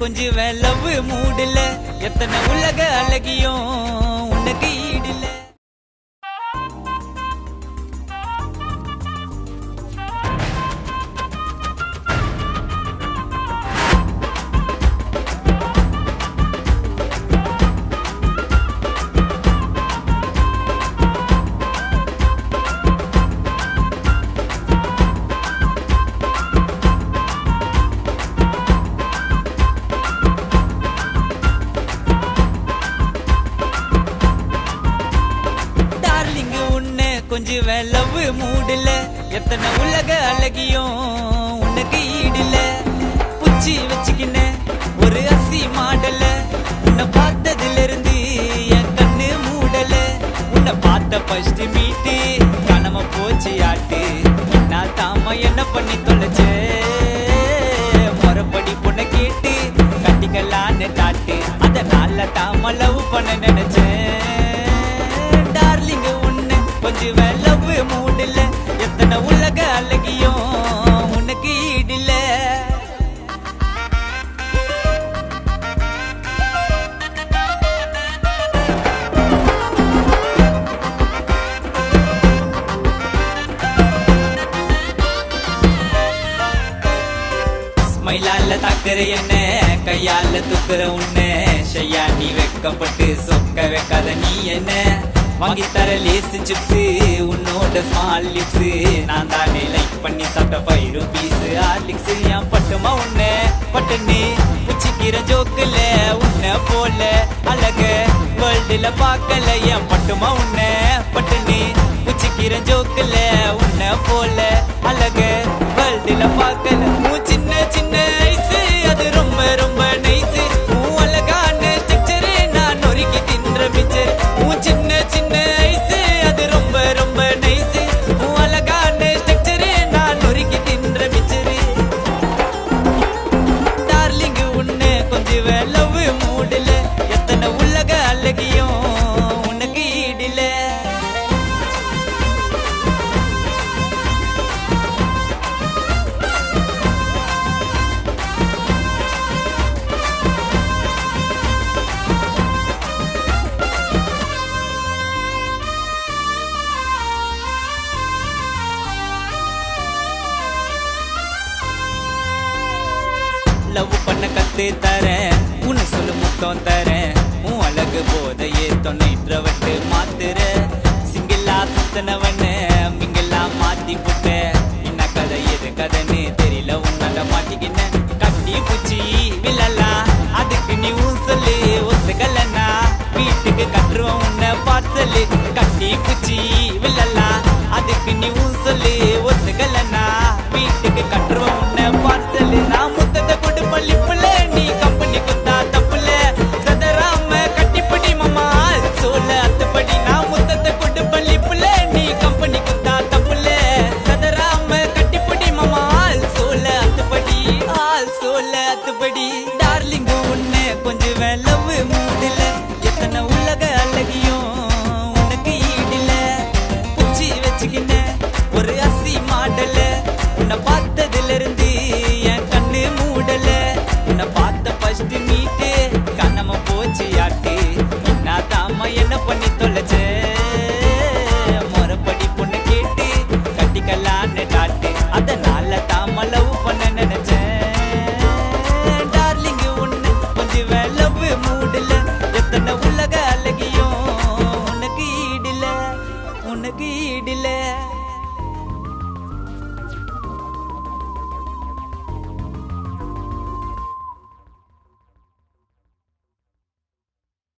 கொஞ்சம் லவ் மூடல எத்தனை உலக அழகியும் உனக்கு ஈடில்ல டார்லிங் உன்னை கொஞ்சம் லவ் மூடல எத்தனை உலக அழகியும் உனக்கு ஈடில்ல புச்சி வச்சுக்கின ஒரு அசி மாடல உன்னை பார்த்ததுல இருந்து என் கண்ணு மூடல உன்னை பார்த்த ஃபர்ஸ்ட் மீட்டு கனம போச்சு ஆட்டு நான் தாம என்ன பண்ணி தொலைச்ச முறைப்படி பொண்ணை கேட்டு கட்டிக்கலான்னு காட்டு அதனால தாம லவ் பண்ண நினைச்சேன் டார்லிங் உன்னை கொஞ்சம் லவ் மூடல எத்தனை உலக அழகியும் உனக்கு ஈடில்ல ஸ்மைலால தாக்குற என்ன கையால துக்குற உன்னை ஷையா நீ வெக்கப்பட்டு சொக்க வைக்காத நீ என்ன வாங்கி தர லேசு சிப்ஸ் உன்னோட ஸ்மால் லிப்ஸ் நான் தானே லைக் பண்ணி சாப்பிட்ட ஃபைவ் ருபீஸ் ஹார்லிக்ஸ் என் பட்டுமா உன்னை பட்டுன்னு புச்சிக்கிற ஜோக்குல உன்னை போல அழக வேர்ல்டுல பார்க்கல என் பட்டுமா உன்னை பட்டுன்னு புச்சிக்கிற ஜோக்குல உன்னை போல அழக வேர்ல்டுல பார்க்கல உன் சின்ன சின்ன ஐசு அது ரொம்ப ரொம்ப நைஸ் உன் அழகான ஸ்ட்ரக்சரு நான் நொறுக்கி தின்ற மிச்சர் உன் சின்ன சின்ன ஐசு அது ரொம்ப ரொம்ப நைஸ் உன் அழகான ஸ்ட்ரக்சரு நான் நொறுக்கி தின்ற மிச்சரு டார்லிங் உன்னை கொஞ்சம் லவ் மூடல எத்தனை உலக அழகியும் உனக்கு ஈடில லவ் பண்ண கத்து தரேன் உன்னை சொல்லு முத்தம் தரேன் உன் அழகு போதையே தொன்னைற்றவட்டு மாத்துற சிங்கிளா சுத்தனவன மிங்கிலா மாத்தி புட்ட என்ன கதை எது கதைன்னு தெரியல உன்னால மாட்டிக்கின கட்டி பூச்சி விழலா அதுக்கு நீ ஊன் சொல்லு ஒத்துக்கலன்னா வீட்டுக்கு கட்டுருவோம் உன்னை பார்சலு கட்டி பூச்சி விழலா அதுக்கு நீ ஊன் சொல்லு ஒத்துக்கலன்னா வீட்டுக்கு கட்டுருவோம் உன்னை பார்சலு நான் முத்தத்தை கொண்டு பள்ளிப்புல நீ கம்பெனி குத்தா தப்புல சதராம கட்டிப்படி மாமா சோல அத்துப்படி நான் முத்தத்தை கொண்டு பள்ளிப்புல நீ கம்பெனி குத்தா தப்புல சதராம கட்டிப்படி மாமா சோல அத்துப்படி ஆள் சோல அத்துப்படி டார்லிங் உன்னை கொஞ்சம் லவ் மூடல எத்தனை உலக அழகியும் உனக்கு ஈடில பூச்சி வச்சுக்கின ஒரு அசி மாடல உன்னை பார்த்ததுல இருந்து என் கண்ணு மூடல உன்னை பார்த்த ஃபர்ஸ்ட் மீட்டு கண்ணம போச்சு ஆட்டு நான் தாம என்ன பண்ணி தொலைச்ச முறைப்படி பொண்ணு கேட்டு கட்டிக்கலான்னு டாட்டு அதனால தாம லவ் பண்ண நினைச்சேன் டார்லிங் உன்னை கொஞ்சம் லவ் மூடல எத்தனை உலக அழகியும் உனக்கு ஈடில உனக்கு ஈடில